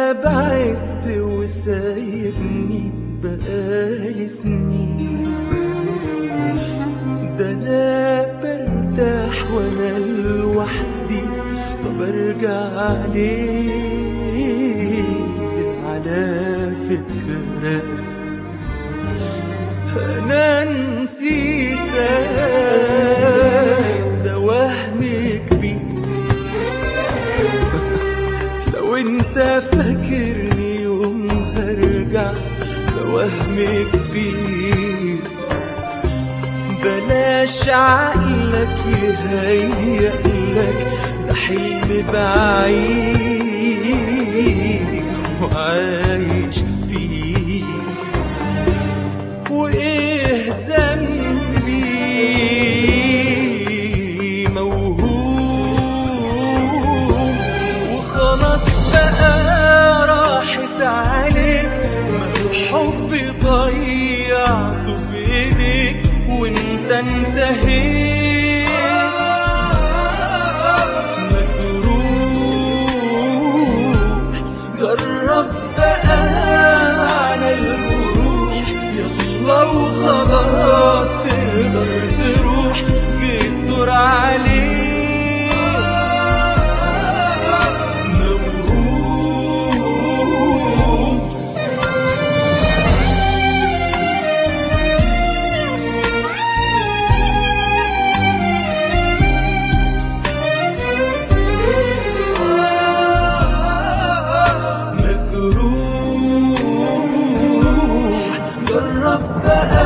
بعدت وسايبني بقالي سنين ده انا برتاح وانا لوحدي طب ارجع ليه على فكرة انا نسيتك ده وهم كبير لو انت فاكرني يوم هرجع ده وهم كبير بلاش عقلك يهيأ لك ده حلم بعيد وعايش فيه وايه ذنبي موهوم وخلاص بقى راحت عليك ما الحب ضيعته بايديك وانت انتهيت مجروح جرب بقى على الجروح يلا وخلاص تقدر تروح جيت دور عليك موهوم مجروح جرب بقى